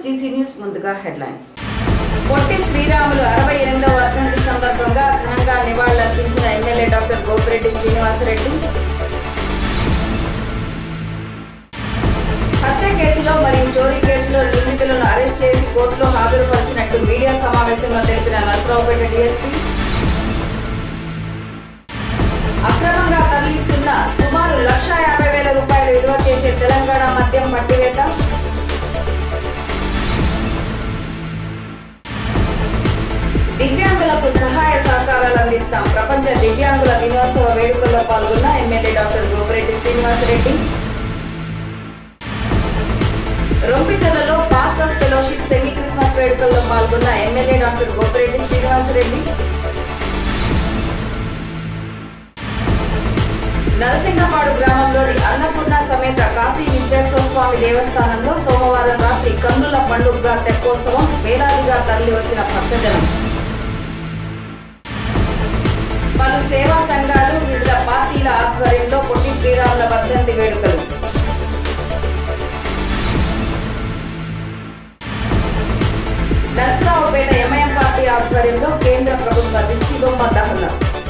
GC news ముందుగా headlines Potti Sriramulu అరవై ఎనిమిదవ వర్ధంతి సందర్భంగా ఘనంగా నివాళులర్పించిన ఎమ్మెల్యే డాక్టర్ గోపిరెడ్డి శ్రీనివాసరెడ్డి హత్య కేసులో మరియు చోరీ కేసులో నిందితులను అరెస్ట్ చేసి కోర్టులో హాజరుపరిచినట్టు మీడియా సమావేశంలో తెలిపిన నరసరావుపేట డీఎస్పీ అక్రమంగా తరలిస్తున్న సుమారు లక్ష యాభై వేల రూపాయలు విలువ చేసే తెలంగాణ మద్యం పట్టివేత దివ్యాంగులకు సహాయ సహకారాలు అందిస్తాం ప్రపంచ దివ్యాంగుల దినోత్సవ వేడుకల్లో పాల్గొన్న ఎమ్మెల్యే డాక్టర్ గోపిరెడ్డి శ్రీనివాసరెడ్డి రొంపిచర్లలో పాస్టర్స్ ఫెలోషిప్ సెమీ క్రిస్మస్ వేడుకల్లో పాల్గొన్న ఎమ్మెల్యే డాక్టర్ గోపిరెడ్డి శ్రీనివాసరెడ్డి నరసింగపాడు గ్రామంలోని అన్నపూర్ణ సమేత కాశీ విశ్వేశ్వర స్వామి దేవస్థానంలో సోమవారం రాత్రి కన్నుల పండుగగా తెప్పోత్సవం వేలాదిగా తరలి వచ్చిన భక్తజనం పలు సేవా సంఘాలు వివిధ పార్టీల ఆధ్వర్యంలో పొట్టి శ్రీరాముల వర్ధంతి వేడుకలు నరసరావుపేట ఎంఐఎం పార్టీ ఆధ్వర్యంలో కేంద్ర ప్రభుత్వ దిష్టిబొమ్మ దహన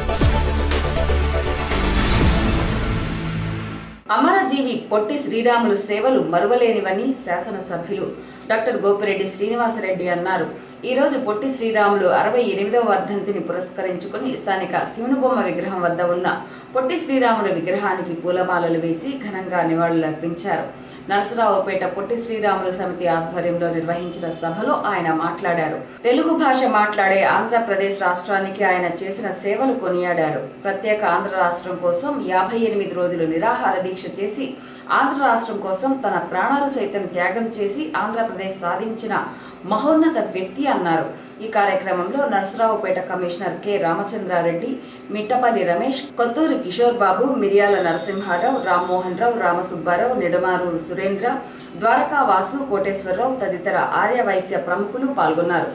అమరజీవి పొట్టి శ్రీరాములు సేవలు మరువలేనివని శాసనసభ్యులు డాక్టర్ గోపిరెడ్డి శ్రీనివాసరెడ్డి అన్నారు ఈ రోజు పొట్టి శ్రీరాములు అరవై ఎనిమిదవ వర్ధంతిని పురస్కరించుకుని స్థానిక శివునుబొమ్మ విగ్రహం వద్ద ఉన్న పొట్టి శ్రీరాముల విగ్రహానికి పూలమాలలు వేసి ఘనంగా నివాళులర్పించారు నరసరావుపేట పొట్టి శ్రీరాములు సమితి ఆధ్వర్యంలో నిర్వహించిన సభలో ఆయన మాట్లాడారు తెలుగు భాష మాట్లాడే ఆంధ్రప్రదేశ్ రాష్ట్రానికి ఆయన చేసిన సేవలు కొనియాడారు ప్రత్యేక ఆంధ్ర రాష్ట్రం కోసం యాభై ఎనిమిది రోజులు నిరాహార దీక్ష చేసి ఆంధ్ర రాష్ట్రం కోసం తన ప్రాణాలు సైతం త్యాగం చేసి ఆంధ్రప్రదేశ్ సాధించిన మహోన్నత వ్యక్తి అన్నారు ఈ కార్యక్రమంలో నరసరావుపేట కమిషనర్ కె రామచంద్రారెడ్డి మిట్టపల్లి రమేష్ కొత్తూరి కిషోర్ బాబు మిరియాల నరసింహారావు రామ్మోహన్ రావు రామసుబ్బారావు నిడమారు సురేంద్ర ద్వారకా వాసు కోటేశ్వరరావు తదితర ఆర్య వైశ్య ప్రముఖులు పాల్గొన్నారు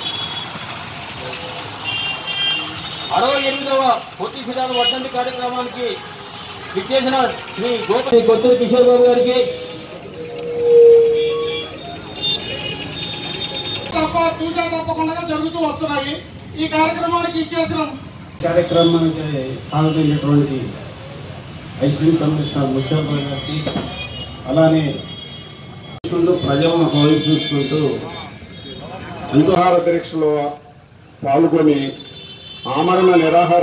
అరవై ఎనిమిదవ పొట్టి శ్రీరామ వర్ధంతి కార్యక్రమానికి విచ్చేసిన శ్రీ గోపి కొత్తూరు కిషోర్ బాబు గారికి తప్ప తూచా తప్పకుండా జరుగుతూ వస్తున్నాయి ఈ కార్యక్రమానికి ఇచ్చేసిన కార్యక్రమానికి హాజరైనటువంటి ఐసీఎం కమిషనర్ ముఖ్యమంత్రి గారికి అలానే చూసుకుంటూ ప్రజలను వైపు చూసుకుంటూ నిరాహార దీక్షలో పాల్గొని ఆమరణ నిరాహార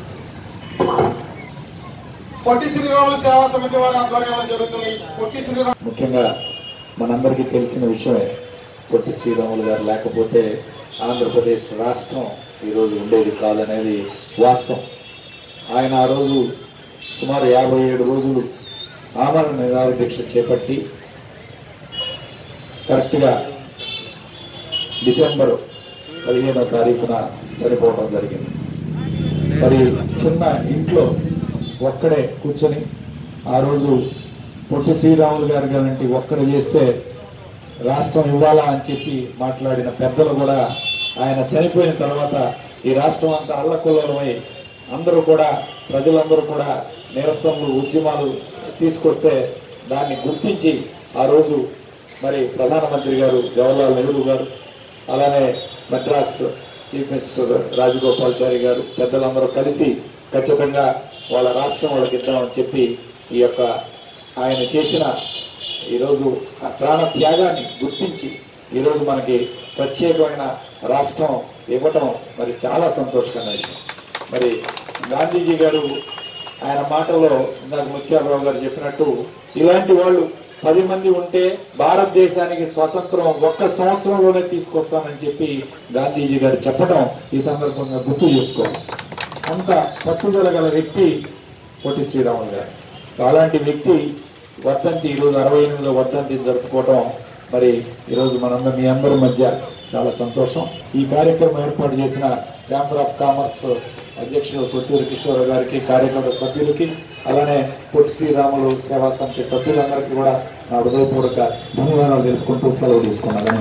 పొట్టి శ్రీరాములు సేవా సమితి వారి ఆధ్వర్యంలో జరుగుతుంది పొట్టి శ్రీరాములు ముఖ్యంగా మనందరికీ తెలిసిన విషయమే పొట్టి శ్రీరాములు గారు లేకపోతే ఆంధ్రప్రదేశ్ రాష్ట్రం ఈరోజు ఉండేది కాదనేది వాస్తవం ఆయన ఆ రోజు సుమారు యాభై ఏడు రోజులు ఆమరణ నిరాహార దీక్ష చేపట్టి కరెక్ట్గా డిసెంబర్ పదిహేనో తారీఖున చనిపోవడం జరిగింది మరి చిన్న ఇంట్లో ఒక్కడే కూర్చొని ఆ రోజు పొట్టి శ్రీరాములు గారు గారంటి ఒక్కడు చేస్తే రాష్ట్రం ఇవ్వాలా అని చెప్పి మాట్లాడిన పెద్దలు కూడా ఆయన చనిపోయిన తర్వాత ఈ రాష్ట్రం అంతా అల్లకొల్లమై అందరూ కూడా ప్రజలందరూ కూడా నిరసనలు ఉద్యమాలు తీసుకొస్తే దాన్ని గుర్తించి ఆ రోజు మరి ప్రధానమంత్రి గారు జవహర్లాల్ నెహ్రూ గారు అలానే మద్రాస్ చీఫ్ మినిస్టర్ రాజగోపాల్చారి గారు పెద్దలందరూ కలిసి ఖచ్చితంగా వాళ్ళ రాష్ట్రం వాళ్ళకి ఇద్దామని చెప్పి ఈ యొక్క ఆయన చేసిన ఈరోజు ఆ ప్రాణ త్యాగాన్ని గుర్తించి ఈరోజు మనకి ప్రత్యేకమైన రాష్ట్రం ఇవ్వటం మరి చాలా సంతోషకరమైన విషయం మరి గాంధీజీ గారు ఆయన మాటల్లో ఇందాక ముత్యాలరావు గారు చెప్పినట్టు ఇలాంటి వాళ్ళు పది మంది ఉంటే భారతదేశానికి స్వాతంత్రం ఒక్క సంవత్సరంలోనే తీసుకొస్తానని చెప్పి గాంధీజీ గారు చెప్పడం ఈ సందర్భంగా గుర్తు చేసుకోవాలి అంత పట్టుదల గల వ్యక్తి పొట్టి శ్రీరాములు గారు అలాంటి వ్యక్తి వర్ధంతి ఈరోజు అరవై ఎనిమిదో వర్ధంతి జరుపుకోవడం మరి ఈరోజు మనందరం మీ అందరి మధ్య చాలా సంతోషం ఈ కార్యక్రమం ఏర్పాటు చేసిన ఛాంబర్ ఆఫ్ కామర్స్ అధ్యక్షుడు కొత్తూరు కిషోర్ గారికి కార్యక్రమ సభ్యులకి అలానే పొట్టి శ్రీరాములు సేవా సమితి సభ్యులందరికీ కూడా నా హృదయపూర్వక ధన్యవాదాలు తెలుపుకుంటూ సెలవు తీసుకున్నాను ధన్యవాదాలు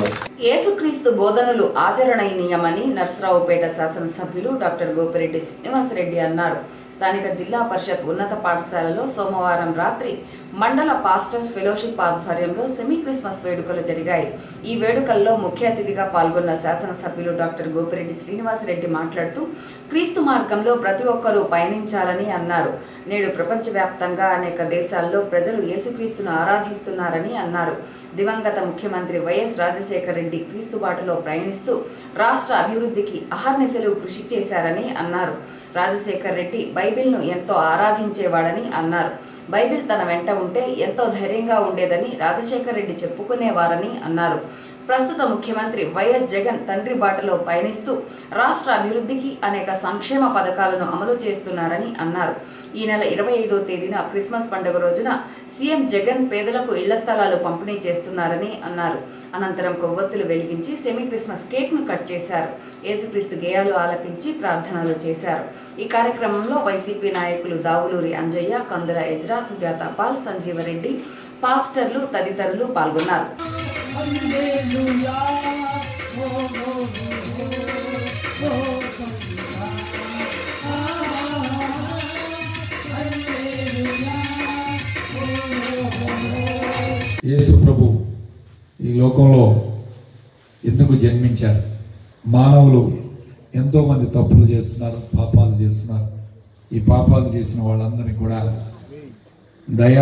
యేసుక్రీస్తు బోధనలు ఆచరణీయమని నర్సరావుపేట శాసనసభ్యులు డాక్టర్ గోపిరెడ్డి శ్రీనివాసరెడ్డి అన్నారు స్థానిక జిల్లా పరిషత్ ఉన్నత పాఠశాలలో సోమవారం రాత్రి మండల పాస్టర్స్ ఫెలోషిప్ ఆధ్వర్యంలో సెమీ క్రిస్మస్ వేడుకలు జరిగాయి ఈ వేడుకల్లో ముఖ్య అతిథిగా పాల్గొన్న శాసనసభ్యులు డాక్టర్ గోపిరెడ్డి శ్రీనివాసరెడ్డి మాట్లాడుతూ క్రీస్తు మార్గంలో ప్రతి ఒక్కరూ పయనించాలని అన్నారు నేడు ప్రపంచవ్యాప్తంగా అనేక దేశాల్లో ప్రజలు యేసుక్రీస్తును ఆరాధిస్తున్నారని అన్నారు దివంగత ముఖ్యమంత్రి వైఎస్ రాజశేఖర రెడ్డి క్రీస్తు బాటలో ప్రయాణిస్తూ రాష్ట్ర అభివృద్ధికి అహర్నిశలు కృషి చేశారని అన్నారు రాజశేఖర్ రెడ్డి బైబిల్ను ఎంతో ఆరాధించేవాడని అన్నారు బైబిల్ తన వెంట ఉంటే ఎంతో ధైర్యంగా ఉండేదని రాజశేఖర్ రెడ్డి చెప్పుకునేవారని అన్నారు ప్రస్తుత ముఖ్యమంత్రి వైఎస్ జగన్ తండ్రి బాటలో పయనిస్తూ రాష్ట్ర అభివృద్ధికి అనేక సంక్షేమ పథకాలను అమలు చేస్తున్నారని అన్నారు ఈ నెల ఇరవై ఐదో తేదీన క్రిస్మస్ పండుగ రోజున సీఎం జగన్ పేదలకు ఇళ్ల స్థలాలు పంపిణీ చేస్తున్నారని అన్నారు అనంతరం కొవ్వొత్తులు వెలిగించి సెమీ క్రిస్మస్ కేక్ ను కట్ చేశారు యేసుక్రీస్తు గేయాలు ఆలపించి ప్రార్థనలు చేశారు ఈ కార్యక్రమంలో వైసీపీ నాయకులు దావులూరి అంజయ్య కందుల ఎజ్రా సుజాత పాల్ సంజీవరెడ్డి పాస్టర్లు తదితరులు పాల్గొన్నారు యేసు ప్రభు ఈ లోకంలో ఎందుకు జన్మించారు మానవులు ఎంతోమంది తప్పులు చేస్తున్నారు పాపాలు చేస్తున్నారు ఈ పాపాలు చేసిన వాళ్ళందరినీ కూడా దయ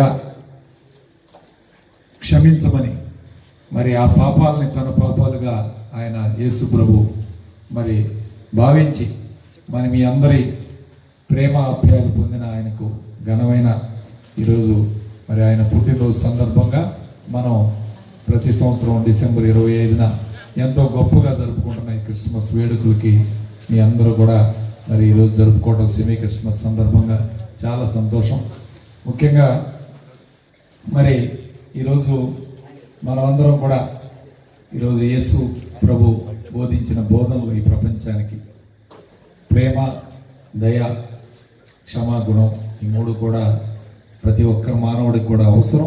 క్షమించమని మరి ఆ పాపాలని తన పాపాలుగా ఆయన యేసు ప్రభు మరి భావించి మరి మీ అందరి ప్రేమ ఆప్యాయాలు పొందిన ఆయనకు ఘనమైన ఈరోజు మరి ఆయన పుట్టినరోజు సందర్భంగా మనం ప్రతి సంవత్సరం డిసెంబర్ ఇరవై ఐదున ఎంతో గొప్పగా జరుపుకుంటున్న ఈ క్రిస్మస్ వేడుకలకి మీ అందరూ కూడా మరి ఈరోజు జరుపుకోవడం సెమీ క్రిస్మస్ సందర్భంగా చాలా సంతోషం ముఖ్యంగా మరి ఈరోజు మనమందరం కూడా ఈరోజు యేసు ప్రభు బోధించిన బోధనలు ఈ ప్రపంచానికి ప్రేమ దయ క్షమాగుణం ఈ మూడు కూడా ప్రతి ఒక్క మానవుడికి కూడా అవసరం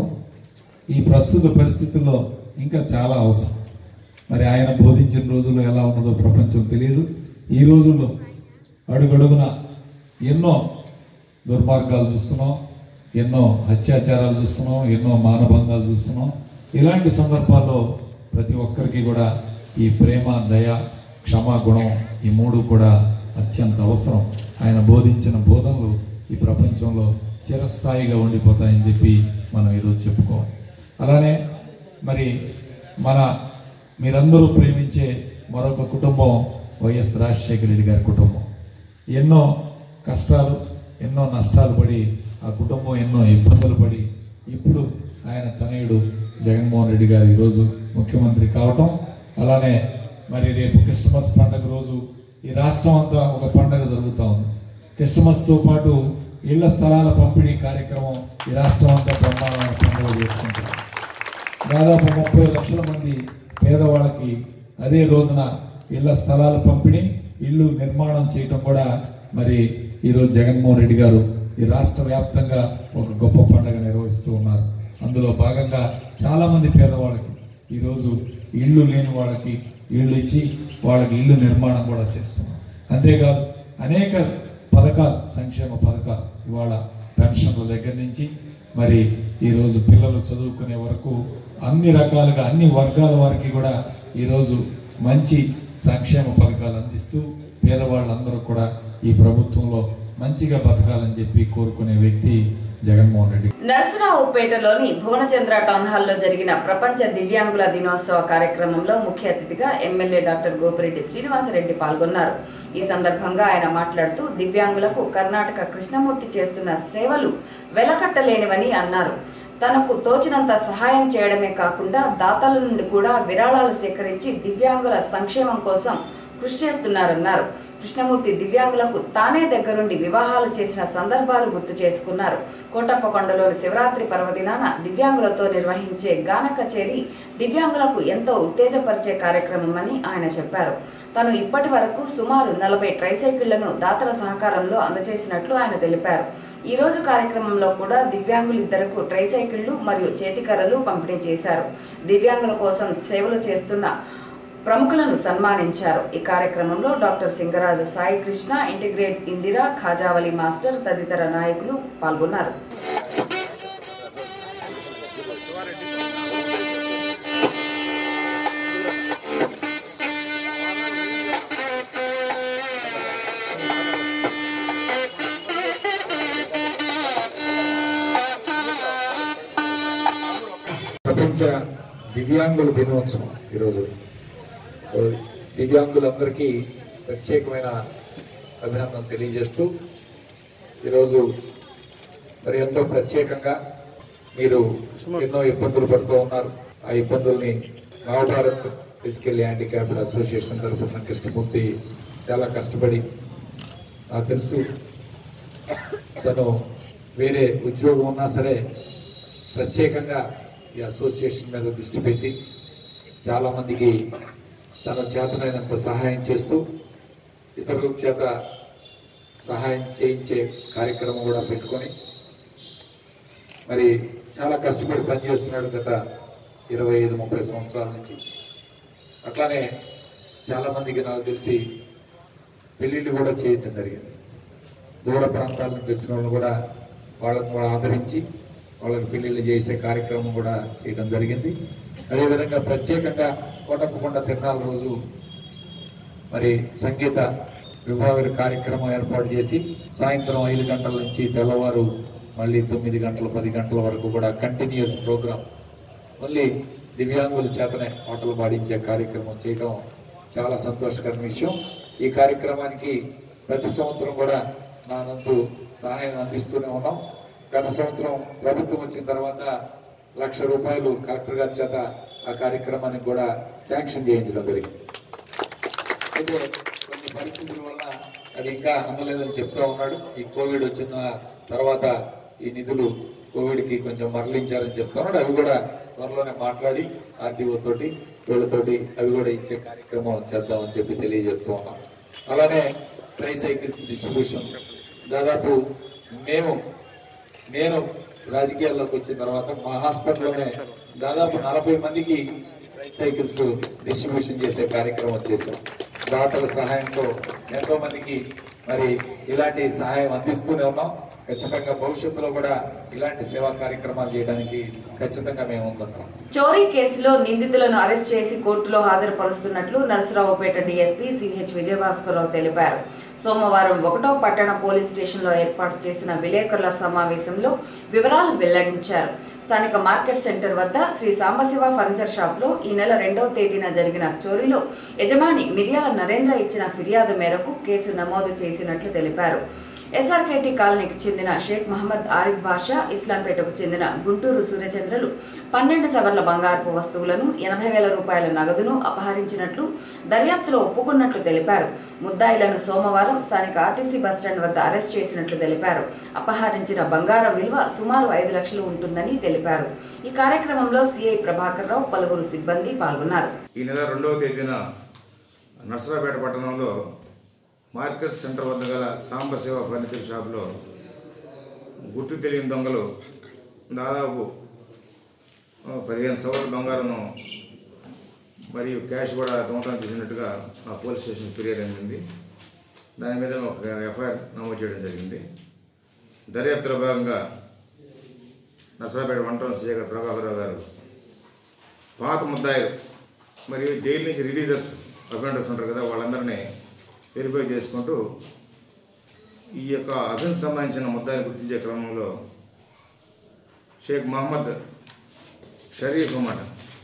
ఈ ప్రస్తుత పరిస్థితుల్లో ఇంకా చాలా అవసరం మరి ఆయన బోధించిన రోజుల్లో ఎలా ఉన్నదో ప్రపంచం తెలియదు ఈ రోజుల్లో అడుగడుగున ఎన్నో దుర్మార్గాలు చూస్తున్నాం ఎన్నో అత్యాచారాలు చూస్తున్నాం ఎన్నో మానభంగాలు చూస్తున్నాం ఇలాంటి సందర్భాల్లో ప్రతి ఒక్కరికి కూడా ఈ ప్రేమ దయ క్షమాగుణం ఈ మూడు కూడా అత్యంత అవసరం ఆయన బోధించిన బోధనలు ఈ ప్రపంచంలో చిరస్థాయిగా ఉండిపోతాయని చెప్పి మనం ఈరోజు చెప్పుకోవాలి అలానే మరి మన మీరందరూ ప్రేమించే మరొక కుటుంబం వైఎస్ రాజశేఖర రెడ్డి గారి కుటుంబం ఎన్నో కష్టాలు ఎన్నో నష్టాలు పడి ఆ కుటుంబం ఎన్నో ఇబ్బందులు పడి ఇప్పుడు ఆయన తనయుడు జగన్మోహన్ రెడ్డి గారు ఈరోజు ముఖ్యమంత్రి కావటం అలానే మరి రేపు క్రిస్మస్ పండుగ రోజు ఈ రాష్ట్రం అంతా ఒక పండుగ జరుగుతూ ఉంది క్రిస్మస్తో పాటు ఇళ్ల స్థలాల పంపిణీ కార్యక్రమం ఈ రాష్ట్రం అంతా బ్రహ్మాండమైన పండుగ చేసుకుంటారు దాదాపు ముప్పై లక్షల మంది పేదవాళ్ళకి అదే రోజున ఇళ్ల స్థలాల పంపిణీ ఇల్లు నిర్మాణం చేయటం కూడా మరి ఈరోజు జగన్మోహన్ రెడ్డి గారు ఈ రాష్ట్ర వ్యాప్తంగా ఒక గొప్ప పండుగ నిర్వహిస్తూ ఉన్నారు అందులో భాగంగా చాలా మంది పేదవాళ్ళకి ఈరోజు ఇళ్ళు లేని వాళ్ళకి ఇళ్ళు ఇచ్చి వాళ్ళకి ఇల్లు నిర్మాణం కూడా చేస్తున్నాం అంతేకాదు అనేక పథకాలు సంక్షేమ పథకాలు ఇవాళ పెన్షన్ల దగ్గర నుంచి మరి ఈరోజు పిల్లలు చదువుకునే వరకు అన్ని రకాలుగా అన్ని వర్గాల వారికి కూడా ఈరోజు మంచి సంక్షేమ పథకాలు అందిస్తూ పేదవాళ్ళందరూ కూడా ఈ ప్రభుత్వంలో మంచిగా బతకాలని చెప్పి కోరుకునే వ్యక్తి జగన్మోహన్ రెడ్డి నరసరావుపేటలోని భువనచంద్ర టౌన్ హాల్లో జరిగిన ప్రపంచ దివ్యాంగుల దినోత్సవ కార్యక్రమంలో ముఖ్య అతిథిగా ఎమ్మెల్యే డాక్టర్ గోపిరెడ్డి శ్రీనివాసరెడ్డి పాల్గొన్నారు ఈ సందర్భంగా ఆయన మాట్లాడుతూ దివ్యాంగులకు కర్ణాటక కృష్ణమూర్తి చేస్తున్న సేవలు వెలకట్టలేనివని అన్నారు తనకు తోచినంత సహాయం చేయడమే కాకుండా దాతల నుండి కూడా విరాళాలు సేకరించి దివ్యాంగుల సంక్షేమం కోసం కృషి చేస్తున్నారన్నారు కృష్ణమూర్తి దివ్యాంగులకు తానే దగ్గరుండి వివాహాలు చేసిన సందర్భాలు గుర్తు చేసుకున్నారు కోటప్పకొండలోని శివరాత్రి పర్వదినాన దివ్యాంగులతో నిర్వహించే గాన కచేరీ దివ్యాంగులకు ఎంతో ఉత్తేజపరిచే కార్యక్రమమని ఆయన చెప్పారు తను ఇప్పటి వరకు సుమారు నలభై ట్రైసైకిళ్లను దాతల సహకారంలో అందజేసినట్లు ఆయన తెలిపారు ఈ రోజు కార్యక్రమంలో కూడా దివ్యాంగులిద్దరకు ట్రైసైకిళ్లు మరియు చేతికర్రలు పంపిణీ చేశారు దివ్యాంగుల కోసం సేవలు చేస్తున్న ప్రముఖులను సన్మానించారు ఈ కార్యక్రమంలో doctor Singaraju Sai Krishna integrate Indira Khajavali master తదితర నాయకులు పాల్గొన్నారు ప్రపంచ దివ్యాంగుల దినోత్సవం ఈరోజు సో దివ్యాంగులందరికీ ప్రత్యేకమైన అభినందన తెలియజేస్తూ ఈరోజు మరి ఎంతో ప్రత్యేకంగా మీరు ఎన్నో ఇబ్బందులు పడుతూ ఉన్నారు ఆ ఇబ్బందుల్ని నవభారత్ ఫిజికల్ హ్యాండిక్యాప్డ్ అసోసియేషన్ తరఫున కృష్ణమూర్తి చాలా కష్టపడి నాకు తెలుసు తను వేరే ఉద్యోగం ఉన్నా సరే ప్రత్యేకంగా ఈ అసోసియేషన్ మీద దృష్టి పెట్టి చాలా మందికి తన చేతనైనంత సహాయం చేస్తూ ఇతరుల చేత సహాయం చేయించే కార్యక్రమం కూడా పెట్టుకొని మరి చాలా కష్టపడి పనిచేస్తున్నాడు గత ఇరవై ఐదు ముప్పై సంవత్సరాల నుంచి అట్లానే చాలా మందికి నాకు తెలిసి పెళ్లిళ్ళు కూడా చేయటం జరిగింది దూర ప్రాంతాల నుంచి వచ్చిన వాళ్ళు కూడా వాళ్ళని కూడా ఆదరించి వాళ్ళకి పెళ్లిళ్ళు చేసే కార్యక్రమం కూడా చేయడం జరిగింది అదేవిధంగా ప్రత్యేకంగా కోటప్పకొండ తిరునాళ్ళ రోజు మరి సంగీత విభాగ కార్యక్రమం ఏర్పాటు చేసి సాయంత్రం ఐదు గంటల నుంచి తెల్లవారు మళ్ళీ తొమ్మిది గంటల పది గంటల వరకు కూడా కంటిన్యూస్ ప్రోగ్రామ్ మళ్ళీ దివ్యాంగుల చేతనే పాటలు పాడించే కార్యక్రమం చేయడం చాలా సంతోషకరమైన విషయం ఈ కార్యక్రమానికి ప్రతి సంవత్సరం కూడా నా నందు సహాయం అందిస్తూనే ఉన్నాం గత సంవత్సరం ప్రభుత్వం వచ్చిన తర్వాత లక్ష రూపాయలు కలెక్టర్ గారి చేత ఆ కార్యక్రమానికి కూడా శాంక్షన్ చేయించడం జరిగింది అయితే కొన్ని పరిస్థితుల వల్ల అది ఇంకా అందలేదని చెప్తా ఉన్నాడు ఈ కోవిడ్ వచ్చిన తర్వాత ఈ నిధులు కోవిడ్ కి కొంచెం మరలించారని చెప్తా ఉన్నాడు అవి కూడా త్వరలోనే మాట్లాడి ఆర్టీఓ తోటి వీళ్ళతోటి అవి కూడా ఇచ్చే కార్యక్రమం చేద్దామని చెప్పి తెలియజేస్తూ ఉన్నాం అలానే ట్రై సైకిల్స్ డిస్ట్రిబ్యూషన్ దాదాపు మేము నేను రాజకీయాల్లోకి వచ్చిన తర్వాత మా హాస్పిటల్లోనే దాదాపు నలభై మందికి సైకిల్స్ డిస్ట్రిబ్యూషన్ చేసే కార్యక్రమం చేశాం దాతల సహాయంతో ఎంతో మందికి మరి ఇలాంటి సహాయం అందిస్తూనే ఉన్నాం ఖచ్చితంగా భవిష్యత్తులో కూడా ఇలాంటి సేవా కార్యక్రమాలు చేయడానికి ఖచ్చితంగా మేము ఉంటున్నాం చోరీ కేసులో నిందితులను అరెస్ట్ చేసి కోర్టులో హాజరుపరుస్తున్నట్లు నరసరావుపేట డీఎస్పీ సిహెచ్ విజయభాస్కర్రావు తెలిపారు సోమవారం ఒకటో పట్టణ పోలీస్ స్టేషన్లో ఏర్పాటు చేసిన విలేకరుల సమావేశంలో వివరాలు వెల్లడించారు స్థానిక మార్కెట్ సెంటర్ వద్ద శ్రీ సాంబశివ ఫర్నిచర్ షాప్లో ఈ నెల రెండవ తేదీన జరిగిన చోరీలో యజమాని మిర్యాల నరేంద్ర ఇచ్చిన ఫిర్యాదు మేరకు కేసు నమోదు చేసినట్లు తెలిపారు ఎస్ఆర్కేటీ కాలనీకి చెందిన షేక్ మహమ్మద్ ఆరిఫ్ బాషా ఇస్లాంపేటకు చెందిన గుంటూరు సూర్యచంద్రలు పన్నెండు సవర్ల బంగారపు వస్తువులను ఎనభై వేల రూపాయల నగదును అపహరించినట్లు దర్యాప్తులో ఒప్పుకున్నట్లు తెలిపారు ముద్దాయిలను సోమవారం స్థానిక ఆర్టీసీ బస్టాండ్ వద్ద అరెస్ట్ చేసినట్లు తెలిపారు అపహరించిన బంగారం విలువ సుమారు ఐదు లక్షలు ఉంటుందని తెలిపారు ఈ కార్యక్రమంలో సిఐ ప్రభాకర్ రావు పలువురు సిబ్బంది పాల్గొన్నారు ఈ నెల రెండవ తేదీన నర్సరాపేట పట్టణంలో మార్కెట్ సెంటర్ వద్ద గల సాంబశివ ఫర్నిచర్ షాప్లో గుర్తు తెలియని దొంగలు దాదాపు ఆ, పదిహేను సవర్ల బంగారం మరియు క్యాష్ కూడా దొంగతనం చేసినట్టుగా మా పోలీస్ స్టేషన్ ఫిర్యాదు అయింది దాని మీద ఒక ఎఫ్ఐఆర్ నమోదు చేయడం జరిగింది దర్యాప్తులో భాగంగా నర్సరాపేట వన్ టౌన్ సీఏ గారు ప్రభాకరరావు గారు పాత ముద్దాయిలు మరియు జైలు నుంచి రిలీజర్స్ అఫెండర్స్ ఉంటారు కదా వాళ్ళందరినీ వెరిఫై చేసుకుంటూ ఈ యొక్క అఫెన్స్ సంబంధించిన ముద్దాయిలు గుర్తించే క్రమంలో షేక్ మహమ్మద్ షరీఫ్ అన్నమాట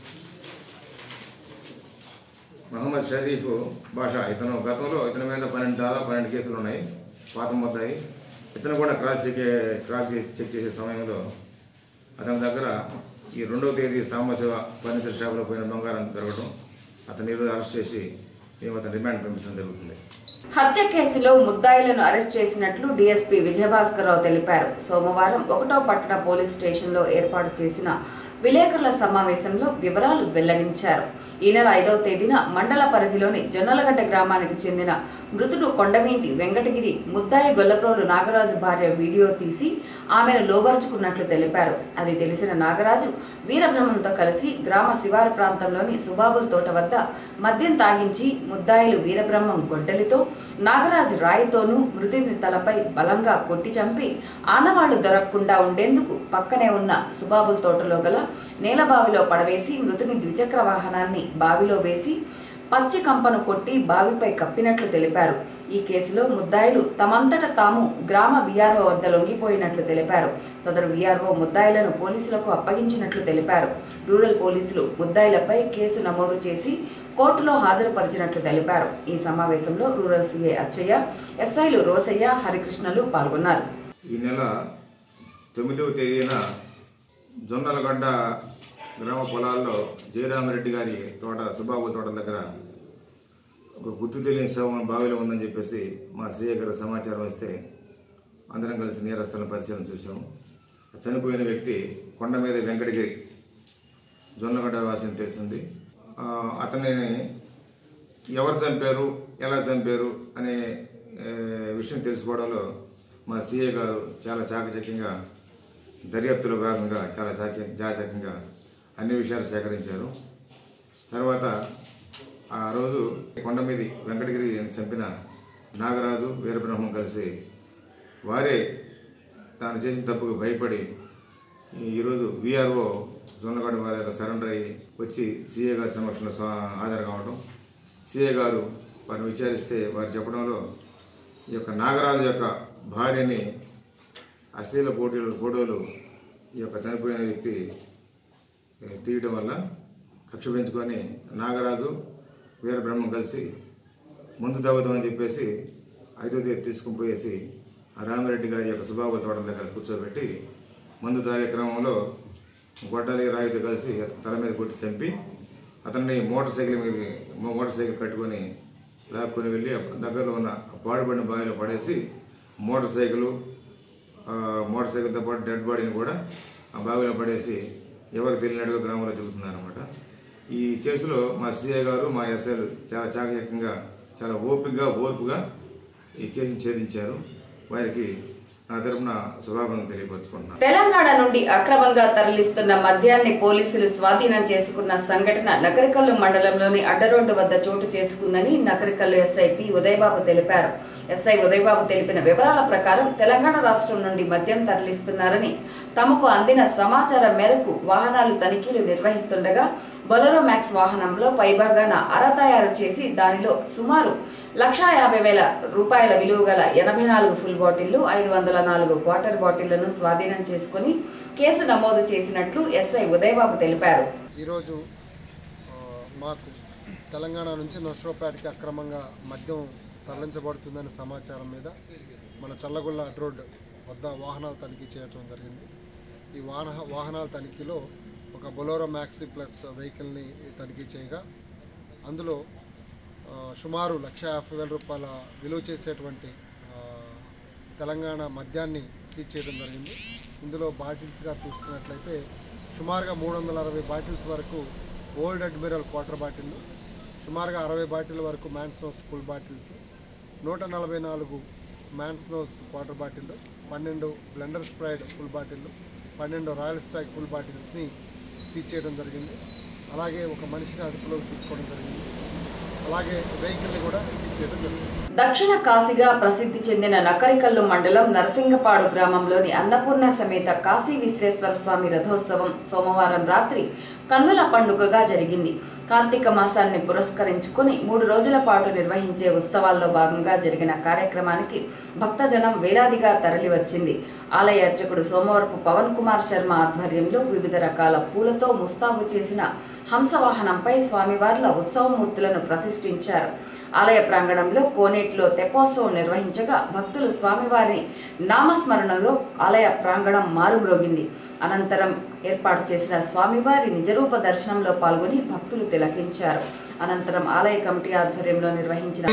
మహమ్మద్ షరీఫ్ భాష ఇతను గతంలో ఇతని మీద పన్నెండు దాదాపు పన్నెండు కేసులు ఉన్నాయి పాత ముద్దాయి ఇతను కూడా క్రాస్ చెక్ క్రాస్ చెక్ చేసే సమయంలో అతని దగ్గర ఈ రెండవ తేదీ సాంబశివ ఫర్నిచర్ షాప్లో పోయిన బంగారం దొరకడం అతని ఈరోజు అరెస్ట్ చేసి మేము అతని రిమాండ్ పంపించడం జరుగుతుంది హత్య కేసులో ముద్దాయిలను అరెస్ట్ చేసినట్లు డీఎస్పీ విజయభాస్కర్రావు తెలిపారు సోమవారం ఒకటో పట్టణ పోలీస్ స్టేషన్లో ఏర్పాటు చేసిన విలేకరుల సమావేశంలో వివరాలు వెల్లడించారు ఈ నెల ఐదవ తేదీన మండల పరిధిలోని జొన్నలగడ్డ గ్రామానికి చెందిన మృతుడు కొండమీంటి వెంకటగిరి ముద్దాయి గొల్లప్రోలు నాగరాజు భార్య వీడియో తీసి ఆమెను లోబరుచుకున్నట్లు తెలిపారు అది తెలిసిన నాగరాజు వీరబ్రహ్మంతో కలిసి గ్రామ శివారు ప్రాంతంలోని సుబాబుల్ తోట వద్ద మద్యం తాగించి ముద్దాయిలు వీరబ్రహ్మం గొడ్డలితో నాగరాజు రాయితోనూ మృతిని తలపై బలంగా కొట్టి చంపి ఆనవాళ్లు దొరకకుండా ఉండేందుకు పక్కనే ఉన్న సుబాబుల్ తోటలో గల నేలబావిలో పడవేసి మృతుని ద్విచక్ర వాహనాన్ని బావిలో వేసి పచ్చి కంపను కొట్టి బావిపై కప్పినట్లు తెలిపారు ఈ కేసులో ముద్దాయిలు తమంతట తాము గ్రామ విఆర్ఓ వద్ద లొంగిపోయినట్లు తెలిపారు సదరు విఆర్ఓ ముద్దాయిలను పోలీసులకు అప్పగించినట్లు తెలిపారు రూరల్ పోలీసులు ముద్దాయిలపై కేసు నమోదు చేసి కోర్టులో హాజరుపరిచినట్లు తెలిపారు ఈ సమావేశంలో రూరల్ సీఐ అచ్చయ్య ఎస్ఐలు రోసయ్య హరికృష్ణలు పాల్గొన్నారు ఈ నెల తొమ్మిదవ తేదీన జొన్నలగడ్డ గ్రామ పొలాల్లో జయరామరెడ్డి గారి తోట సుబాబు తోట దగ్గర ఒక గుర్తు తెలియని శవం బావిలో ఉందని చెప్పేసి మా సీఏ గారు సమాచారం వస్తే అందరం కలిసి నేరస్తులను పరిశీలన చూసాము చనిపోయిన వ్యక్తి కొండ మీద వెంకటగిరి జొన్నగడ్డ వాసిని తెలిసింది ఆ, అతనిని ఎవరు చంపారు ఎలా చంపారు అనే ఏ, విషయం తెలుసుకోవడంలో మా సిఏ గారు చాలా చాకచక్యంగా దర్యాప్తులో భాగంగా చాలా చాక చాకచక్యంగా అన్ని విషయాలు సేకరించారు తర్వాత ఆ రోజు కొండ మీది వెంకటగిరి చంపిన నాగరాజు వీరబ్రహ్మం కలిసి వారే తాను చేసిన తప్పుకు భయపడి ఈ- ఈరోజు విఆర్ఓ జొన్నగడ్డ వారి దగ్గర సరెండర్ అయ్యి వచ్చి సిఏ గారి సమక్షంలో స్వా- హాజరు కావడం సిఏ గారు వారిని విచారిస్తే వారు చెప్పడంలో ఈ యొక్క నాగరాజు యొక్క భార్యని అశ్లీల పోటీలు ఫోటోలు ఈ యొక్క చనిపోయిన వ్యక్తి ఏ, తీయడం వల్ల కక్ష పెంచుకొని నాగరాజు వీరబ్రహ్మం కలిసి ముందు తాగుదామని చెప్పేసి ఐదో తేదీ తీసుకుని పోయేసి ఆ రామిరెడ్డి గారి యొక్క సుబాబు తోటల దగ్గర కూర్చోబెట్టి మందు తాగే క్రమంలో గొడ్డలి రాయితో కలిసి తల మీద కొట్టి చంపి అతన్ని మోటార్ సైకిల్ మీద మోటార్ సైకిల్ కట్టుకొని లాక్కొని వెళ్ళి ఆ దగ్గరలో ఉన్న పాడుబడిన బావిలో పడేసి మోటార్ సైకిల్ ఆ, మోటార్ సైకిల్తో పాటు డెడ్ బాడీని కూడా ఆ బావిలో పడేసి ఎవరికి తెలియనట్టుగా గ్రామంలో తిరుగుతున్నారు అనమాట ఈ కేసులో మా సిఐ గారు మా ఎస్ఐలు చాలా చాకచక్యంగా చాలా ఓపికగా ఓర్పుగా ఈ కేసును ఛేదించారు వారికి నా తరపున శుభాకాంక్షలు తెలియపరుచుకుంటున్నాను తెలంగాణ నుండి అక్రమంగా తరలిస్తున్న మద్యాన్ని పోలీసులు స్వాధీనం చేసుకున్న సంఘటన నకరికల్లు మండలంలోని అడ్డరోడ్డు వద్ద చోటు చేసుకుందని నకరికల్లు ఎస్ఐ పి ఉదయబాబు తెలిపారు ఎస్ఐ ఉదయబాబు తెలిపిన వివరాల ప్రకారం తెలంగాణ రాష్ట్రం నుండి మద్యం తరలిస్తున్నారని తమకు అందిన సమాచారం మేరకు వాహనాలు తనిఖీలు నిర్వహిస్తుండగా బొలరో మ్యాక్స్ వాహనంలో పైభాగాన అర తయారు చేసి దానిలో సుమారు లక్షా యాభై వేల రూపాయల విలువ గల ఎనభై నాలుగు ఫుల్ బాటిళ్లు ఐదు వందల నాలుగు క్వార్టర్ బాటిళ్లను స్వాధీనం చేసుకుని కేసు నమోదు చేసినట్లు ఎస్ఐ ఉదయబాబు తెలిపారు ఈరోజు ఆ, మాకు తెలంగాణ నుంచి నర్సరావుపేటకి అక్రమంగా మద్యం తరలించబడుతుందనే సమాచారం మీద మన చల్లగొల్ల రోడ్ వద్ద వాహనాలు తనిఖీ చేయడం జరిగింది ఈ వాహన వాహనాల తనిఖీలో ఒక బొలోరో మ్యాక్సీ ప్లస్ వెహికల్ని తనిఖీ చేయగా అందులో ఆ, సుమారు లక్ష యాభై వేల రూపాయల విలువ చేసేటువంటి ఆ, తెలంగాణ మద్యాన్ని సీజ్ చేయడం జరిగింది ఇందులో బాటిల్స్గా చూసుకున్నట్లయితే సుమారుగా మూడు వందల అరవై బాటిల్స్ వరకు ఓల్డ్ అడ్మిరల్ క్వార్టర్ బాటిల్ సుమారుగా అరవై బాటిల్ వరకు మ్యాన్స్నోస్ ఫుల్ బాటిల్స్ నూట నలభై నాలుగు మ్యాన్స్నోస్ క్వార్టర్ బాటిల్ పన్నెండు బ్లెండర్ స్ప్రైడ్ ఫుల్ బాటిల్ పన్నెండు రాయల్ స్టాక్ ఫుల్ బాటిల్స్ని సీజ్ చేయడం జరిగింది అలాగే ఒక మనిషిని అదుపులోకి తీసుకోవడం జరిగింది అలాగే వెహికల్ని కూడా సీజ్ చేయడం జరిగింది దక్షిణ కాశీగా ప్రసిద్ధి చెందిన నకరికల్లు మండలం నరసింగపాడు గ్రామంలోని అన్నపూర్ణ సమేత కాశీ విశ్వేశ్వర స్వామి రథోత్సవం సోమవారం రాత్రి కన్నుల పండుగగా జరిగింది కార్తీక మాసాన్ని పురస్కరించుకుని మూడు రోజుల పాటు నిర్వహించే ఉత్సవాల్లో భాగంగా జరిగిన కార్యక్రమానికి భక్తజనం వేలాదిగా తరలివచ్చింది ఆలయ అర్చకుడు సోమవరపు పవన్ కుమార్ శర్మ ఆధ్వర్యంలో వివిధ రకాల పూలతో ముస్తాబు చేసిన హంసవాహనంపై స్వామివార్ల ఉత్సవమూర్తులను ప్రతిష్ఠించారు ఆలయ ప్రాంగణంలో కోనేటిలో తెప్పోత్సవం నిర్వహించగా భక్తులు స్వామివారి నామస్మరణలో ఆలయ ప్రాంగణం మారుమ్రోగింది అనంతరం ఏర్పాటు చేసిన స్వామివారి నిజరూప దర్శనంలో పాల్గొని భక్తులు తిలకించారు అనంతరం ఆలయ కమిటీ ఆధ్వర్యంలో నిర్వహించిన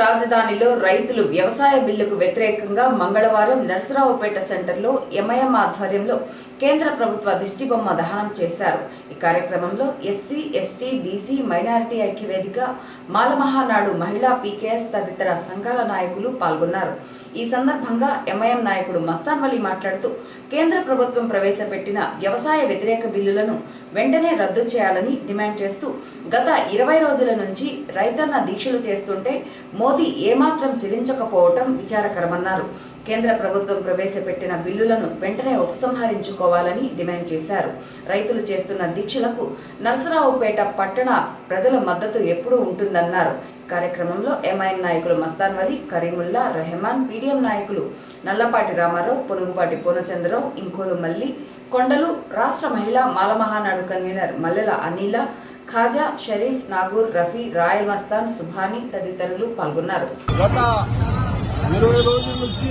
రాజధానిలో రైతులు వ్యవసాయ బిల్లుకు వ్యతిరేకంగా మంగళవారం నరసరావుపేట సెంటర్లో ఎంఐఎం ఆధ్వర్యంలో కేంద్ర ప్రభుత్వ దిష్టిబొమ్మ దహనం చేశారు ఈ కార్యక్రమంలో ఎస్సీ ఎస్టీ బీసీ మైనారిటీ ఐక్యవేదిక మాలమహానాడు మహిళా పీకేఎస్ తదితర సంఘాల నాయకులు పాల్గొన్నారు ఈ సందర్భంగా ఎంఐఎం నాయకుడు మస్తాన్ వలీ మాట్లాడుతూ కేంద్ర ప్రభుత్వం ప్రవేశపెట్టిన వ్యవసాయ వ్యతిరేక బిల్లులను వెంటనే రద్దు చేయాలని డిమాండ్ చేస్తూ గత ఇరవై రోజుల నుంచి రైతన్న దీక్షలు చేస్తుంటే మోదీ ఏమాత్రం చెల్లించకపోవటం విచారకరమన్నారు కేంద్ర ప్రభుత్వం ప్రవేశపెట్టిన బిల్లులను వెంటనే ఉపసంహరించుకోవాలని డిమాండ్ చేశారు రైతులు చేస్తున్న దీక్షలకు నరసరావుపేట పట్టణ ప్రజల మద్దతు ఎప్పుడూ ఉంటుందన్నారు కార్యక్రమంలో ఎంఐఎం నాయకులు మస్తాన్ వలి కరీముల్లా రెహమాన్ పీడిఎం నాయకులు నల్లపాటి రామారావు పొనుగుపాటి పూర్ణచంద్రరావు ఇంకోలు మల్లి కొండలు రాష్ట్ర మహిళా మాలమహానాడు కన్వీనర్ మల్లెల అనిల ఖాజా షరీఫ్ నాగూర్ రఫీ రాయల్ మస్తాన్ సుభాని తదితరులు పాల్గొన్నారు గత ఇరవై రోజుల నుంచి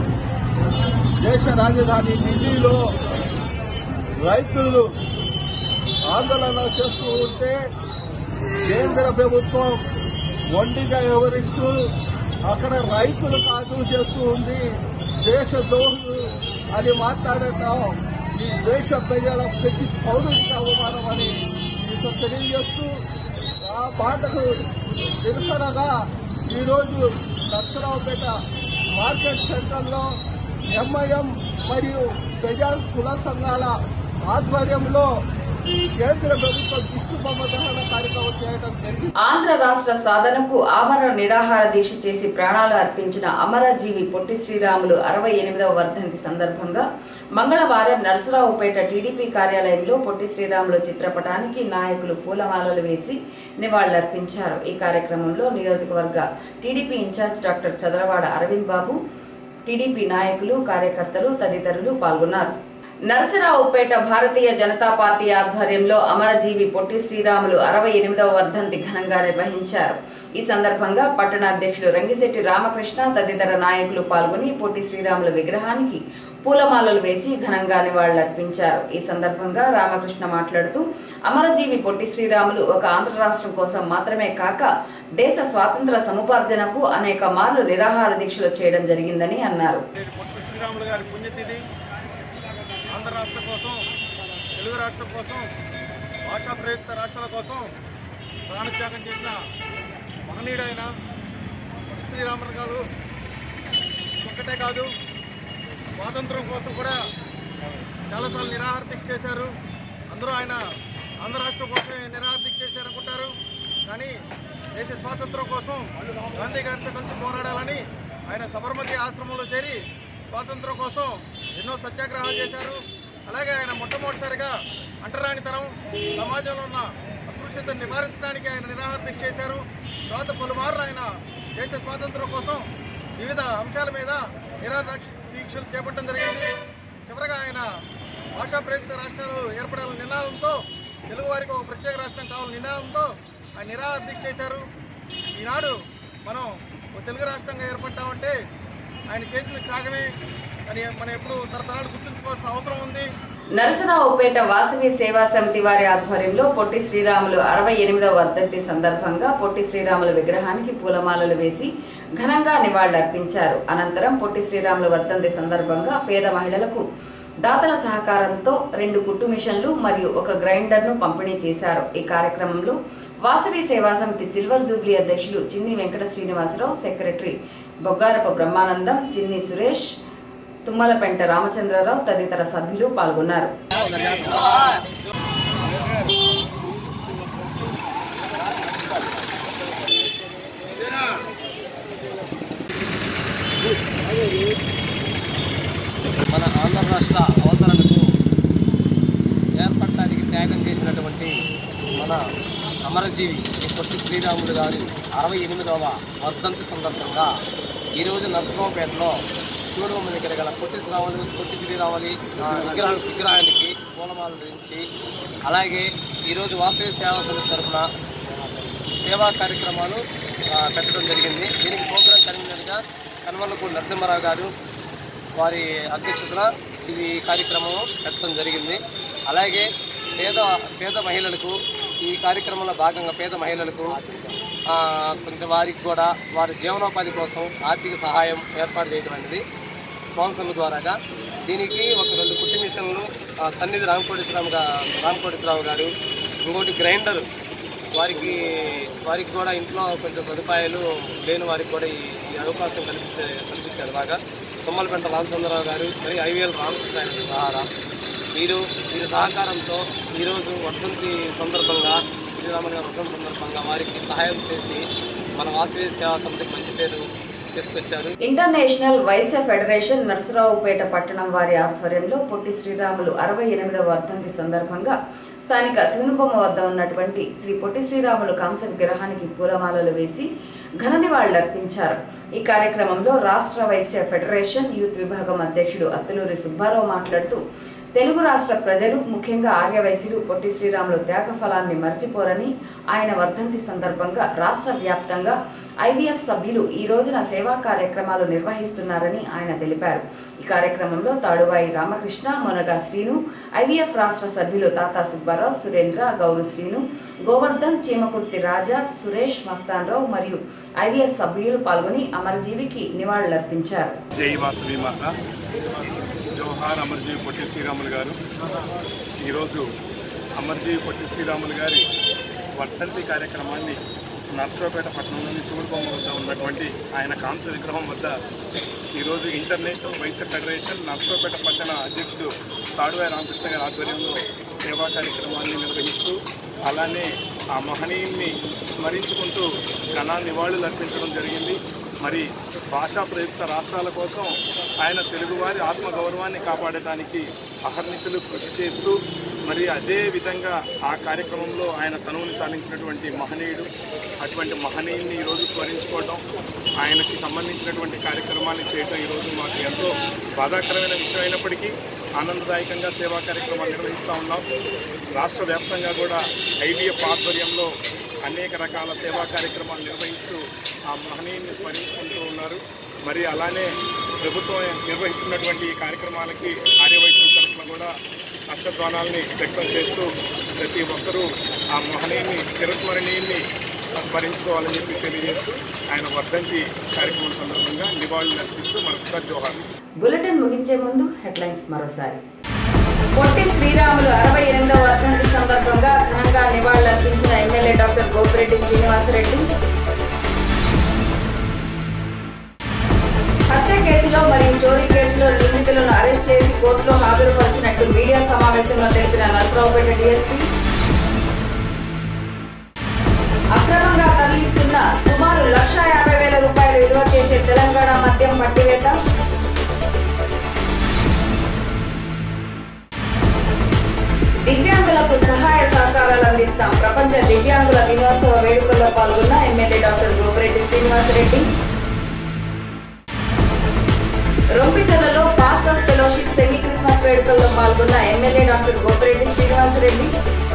దేశ రాజధాని ఢిల్లీలో రైతులు ఆందోళన చేస్తూ ఉంటే కేంద్ర ప్రభుత్వం ఒండిగా వివరిస్తూ అక్కడ రైతులు కాదు చేస్తూ ఉంది దేశ దోహు అని మాట్లాడటం ఈ దేశ ప్రజల ప్రతి పౌరుడికి అవమానం అని మీకు తెలియజేస్తూ ఆ మాటకు నిరసనగా ఈరోజు నర్సరావుపేట మార్కెట్ సెంటర్లో ఎంఐఎం మరియు ప్రజా కుల సంఘాల ఆధ్వర్యంలో కేంద్ర ప్రభుత్వం దిష్టిబొమ్మ దహన కార్యక్రమం చేయడం జరిగింది ఆంధ్ర రాష్ట్ర సాధనకు ఆమర నిరాహార దీక్ష చేసి ప్రాణాలు అర్పించిన అమరజీవి పొట్టి శ్రీరాములు అరవై ఎనిమిదవ వర్ధంతి సందర్భంగా మంగళవారం నరసరావుపేట టీడీపీ కార్యాలయంలో పొట్టి శ్రీరాములు చిత్రపటానికి నాయకులు పూలమాలలు వేసి నివాళులర్పించారు ఈ కార్యక్రమంలో నియోజకవర్గ TDP incharge doctor Chadalavada Aravind Babu TDP నాయకులు కార్యకర్తలు తదితరులు పాల్గొన్నారు నరసరావుపేట భారతీయ జనతా పార్టీ ఆధ్వర్యంలో అమరజీవి పొట్టి శ్రీరాములు అరవై ఎనిమిదవ వర్ధంతి ఘనంగా నిర్వహించారు ఈ సందర్భంగా పట్టణ అధ్యక్షుడు రంగిశెట్టి రామకృష్ణ తదితర నాయకులు పాల్గొని పొట్టి శ్రీరాములు విగ్రహానికి పూలమాలలు వేసి ఘనంగా నివాళులర్పించారు ఈ సందర్భంగా రామకృష్ణ మాట్లాడుతూ అమరజీవి పొట్టి శ్రీరాములు ఒక ఆంధ్ర రాష్ట్రం కోసం మాత్రమే కాక దేశ స్వాతంత్ర సముపార్జనకు అనేక మార్లు నిరాహార దీక్షలు చేయడం జరిగిందని అన్నారు నేటి పొట్టి శ్రీరాములు గారి పుణ్యతిథి ఆంధ్ర రాష్ట్రం కోసం తెలుగు రాష్ట్రం కోసం భాషా ప్రయుక్త రాష్ట్రాల కోసం ప్రాణత్యాగం చేసిన మహనీయుడైన పొట్టి శ్రీరాములు గారు ఒక్కటే కాదు స్వాతంత్రం కోసం కూడా చాలాసార్లు నిరాహార దీక్ష చేశారు అందరూ ఆయన ఆంధ్ర రాష్ట్రం కోసమే నిరాహార దీక్ష చేశారనుకుంటారు కానీ దేశ స్వాతంత్రం కోసం గాంధీ గారితో కలిసి పోరాడాలని ఆయన సబర్మతి ఆశ్రమంలో చేరి స్వాతంత్రం కోసం ఎన్నో సత్యాగ్రహాలు చేశారు అలాగే ఆయన మొట్టమొదటిసారిగా అంటరానితనం సమాజంలో ఉన్న అస్పృశ్యతను నివారించడానికి ఆయన నిరాహార దీక్ష చేశారు తర్వాత పలుమార్లు ఆయన దేశ స్వాతంత్రం కోసం వివిధ అంశాల మీద నిరాహార దీక్షలు చేపట్టడం జరిగింది చివరగా ఆయన భాషా ప్రయుక్త రాష్ట్రాలు ఏర్పడాలని నినాదంతో తెలుగు వారికి ఒక ప్రత్యేక రాష్ట్రం కావాలని నినాదంతో ఆయన నిరాహార దీక్ష చేశారు ఈనాడు మనం ఒక తెలుగు రాష్ట్రంగా ఏర్పడ్డామంటే ఆయన చేసిన త్యాగమే అని మనం ఎప్పుడు తరతరాలు గుర్తుంచుకోవాల్సిన అవసరం ఉంది నరసరావుపేట వాసవి సేవా సమితి వారి ఆధ్వర్యంలో పొట్టి శ్రీరాములు అరవై ఎనిమిదవ వర్ధంతి సందర్భంగా పొట్టి శ్రీరాముల విగ్రహానికి పూలమాలలు వేసి ఘనంగా నివాళులర్పించారు అనంతరం పొట్టి శ్రీరాముల వర్ధంతి సందర్భంగా పేద మహిళలకు దాతల సహకారంతో రెండు కుట్టు మిషన్లు మరియు ఒక గ్రైండర్ను పంపిణీ చేశారు ఈ కార్యక్రమంలో వాసవి సేవా సమితి సిల్వర్ జూబ్లీ అధ్యక్షులు చిన్ని వెంకట శ్రీనివాసరావు సెక్రటరీ బొగ్గారపు బ్రహ్మానందం చిన్ని సురేష్ తుమ్మలపెంట రామచంద్రరావు తదితర సభ్యులు పాల్గొన్నారు మన ఆంధ్ర రాష్ట్ర అవతరణకు ఏర్పడటానికి త్యాగం చేసినటువంటి మన అమరజీవి శ్రీ పొట్టి శ్రీరాములు గారి అరవై ఎనిమిదవ వర్ధంతి సందర్భంగా ఈరోజు నరసింహపేటలో శివుడమ్మ దగ్గర గల పొట్టి శ్రీరాములు పొట్టి శ్రీరాములి విగ్రహ విగ్రహానికి పూలమాల ధరించి అలాగే ఈరోజు వాసవి సేవా సమితి తరఫున సేవా కార్యక్రమాలు ఆ, పెట్టడం జరిగింది దీనికి ప్రోగ్రాం కన్వీనర్గా కన్వల్లపూడి నరసింహారావు గారు వారి అధ్యక్షతన ఇది కార్యక్రమం పెట్టడం జరిగింది అలాగే పేద పేద మహిళలకు ఈ కార్యక్రమంలో భాగంగా పేద మహిళలకు ఆ, కొంచెం వారికి కూడా వారి జీవనోపాధి కోసం ఆర్థిక సహాయం ఏర్పాటు చేయడం అనేది స్పాన్సర్ల ద్వారాగా దీనికి ఒక రెండు కుట్టి మిషన్లు ఆ, సన్నిధి రామకోటేశ్వరరావు గా రామకోటేశ్వరరావు గారు ఇంకోటి గ్రైండర్ వారికి వారికి కూడా ఇంట్లో కొంచెం సదుపాయాలు లేని వారికి కూడా ఈ ఈ అవకాశం కల్పించే కల్పించారు బాగా తుమ్మలపెంట రామచంద్రరావు గారు మరియు ఐవీఎల్ రామకృష్ణ ఆయన సహారా వీరు వీరి సహకారంతో ఈరోజు వర్ధంతి సందర్భంగా శ్రీరామన్ గారి వర్ధంతి సందర్భంగా వారికి సహాయం చేసి మన వాసవి సేవా సమితికి మంచి పేరు తీసుకొచ్చారు ఇంటర్నేషనల్ వైశ్య ఫెడరేషన్ నరసరావుపేట పట్టణం వారి ఆధ్వర్యంలో పొట్టి శ్రీరాములు అరవై ఎనిమిదవ వర్ధంతి సందర్భంగా స్థానిక శివనుబొమ్మ వద్ద ఉన్నటువంటి శ్రీ పొట్టి శ్రీరాములు కాంస విగ్రహానికి పూలమాలలు వేసి ఘన నివాళులర్పించారు ఈ కార్యక్రమంలో రాష్ట్ర వైశ్య ఫెడరేషన్ యూత్ విభాగం అధ్యక్షుడు అత్తలూరి సుబ్బారావు మాట్లాడుతూ తెలుగు రాష్ట్ర ప్రజలు ముఖ్యంగా ఆర్యవైశ్యులు పొట్టి శ్రీరాములు త్యాగ ఫలాన్ని మర్చిపోరని ఆయన వర్ధంతి సందర్భంగా రాష్ట్ర వ్యాప్తంగా ఐవీఎఫ్ సభ్యులు ఈ రోజున సేవా కార్యక్రమాలు నిర్వహిస్తున్నారని ఆయన తెలిపారు ఈ కార్యక్రమంలో తాడువాయి రామకృష్ణ మొనగా శ్రీను ఐవీఎఫ్ రాష్ట్ర సభ్యులు తాతా సుబ్బారావు సురేంద్ర గౌరు శ్రీను గోవర్ధన్ చీమకుర్తి రాజా సురేష్ మస్తాన్రావు మరియు ఐవీఎఫ్ సభ్యులు పాల్గొని అమరజీవికి నివాళులర్పించారు జై వాసవి మాత జవహార్ అమర్జీవి పొట్టి శ్రీరాములు గారు ఈరోజు అమర్జీవి పొట్టి శ్రీరాములు గారి వర్ధంతి కార్యక్రమాన్ని నర్సరావుపేట పట్టణంలోని శివుడిబొమ్మ వద్ద ఉన్నటువంటి ఆయన కాంస విగ్రహం వద్ద ఈరోజు ఇంటర్నేషనల్ వైశ్య ఫెడరేషన్ నర్సరావుపేట పట్టణ అధ్యక్షుడు తాడువాయి రామకృష్ణ గారి ఆధ్వర్యంలో సేవా కార్యక్రమాన్ని నిర్వహిస్తూ అలానే ఆ మహనీయుని స్మరించుకుంటూ ఘన నివాళులు అర్పించడం జరిగింది మరి భాషా ప్రయుక్త రాష్ట్రాల కోసం ఆయన తెలుగువారి ఆత్మగౌరవాన్ని కాపాడటానికి అహర్నిశలు కృషి చేస్తూ మరి అదే విధంగా ఆ కార్యక్రమంలో ఆయన తనువును చాలించినటువంటి మహనీయుడు అటువంటి మహనీయుని ఈరోజు స్మరించుకోవటం ఆయనకి సంబంధించినటువంటి కార్యక్రమాన్ని చేయటం ఈరోజు మాకు ఎంతో బాధాకరమైన విషయం అయినప్పటికీ ఆనందదాయకంగా సేవా కార్యక్రమాలు నిర్వహిస్తూ ఉన్నాం రాష్ట్ర వ్యాప్తంగా కూడా ఐడిఎఫ్ ఆధ్వర్యంలో అనేక రకాల సేవా కార్యక్రమాలు నిర్వహిస్తూ ఆ మహనీయుని స్మరించుకుంటూ ఉన్నారు మరి అలానే ప్రభుత్వం నిర్వహిస్తున్నటువంటి ఈ కార్యక్రమాలకి ఆర్యవైశ్యం తరఫున కూడా నక్షత్రాలని వ్యక్తం చేస్తూ ప్రతి ఒక్కరూ ఆ మహనీయుని చిరస్మరణీయుని స్మరించుకోవాలని చెప్పి తెలియజేస్తూ ఆయన వర్ధంతి కార్యక్రమం సందర్భంగా నివాళులు అర్పిస్తూ మరొకసారి జోహార్ బులెటిన్ ముగించే ముందు హెడ్లైన్స్ మరోసారి పొట్టి శ్రీరాములు అరవై ఎనిమిదవ వర్ధంతి సందర్భంగా ఘనంగా నివాళులర్పించిన ఎమ్మెల్యే డాక్టర్ గోపిరెడ్డి శ్రీనివాసరెడ్డి హత్య కేసులో మరియు చోరీ కేసులో నిందితులను అరెస్ట్ చేసి కోర్టులో హాజరుపరిచినట్టు మీడియా సమావేశంలో తెలిపిన నరసరావుపేట డీఎస్పీ అక్రమంగా తరలిస్తున్న సుమారు లక్ష యాభై వేల రూపాయలు విలువ చేసే తెలంగాణ మద్యం పట్టివేత దివ్యాంగులకు సహాయ సహకారాలు అందిస్తాం ప్రపంచ దివ్యాంగుల దినోత్సవ వేడుకల్లో పాల్గొన్న ఎమ్మెల్యే డాక్టర్ గోపిరెడ్డి శ్రీనివాసరెడ్డి రొంపిచలలో పాస్టర్స్ ఫెలోషిప్ సెమీ క్రిస్మస్ వేడుకల్లో పాల్గొన్న ఎమ్మెల్యే డాక్టర్ గోపిరెడ్డి శ్రీనివాసరెడ్డి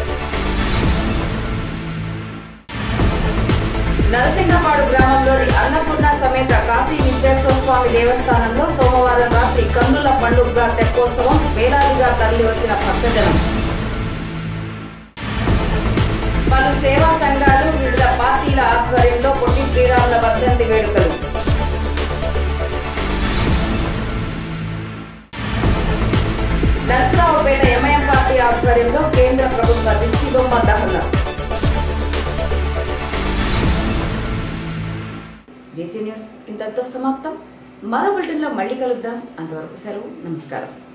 నరసింగపాడు గ్రామంలోని అన్నపూర్ణ సమేత కాశీ విశ్వేశ్వర స్వామి దేవస్థానంలో సోమవారం రాత్రి కన్నుల పండుగగా తెప్పోత్సవం వేలాదిగా తరలి వచ్చిన భక్తజనం పలు సేవా సంఘాలు వివిధ పార్టీల ఆధ్వర్యంలో పొట్టి శ్రీరాముల వర్ధంతి వేడుకలు నరసరావుపేట ఎంఐఎం పార్టీ ఆధ్వర్యంలో కేంద్ర ప్రభుత్వ దిష్టిబొమ్మ దహన జేసీ న్యూస్ ఇంతటితో సమాప్తం మరో బులెటిన్లో మళ్ళీ కలుద్దాం అంతవరకు సెలవు నమస్కారం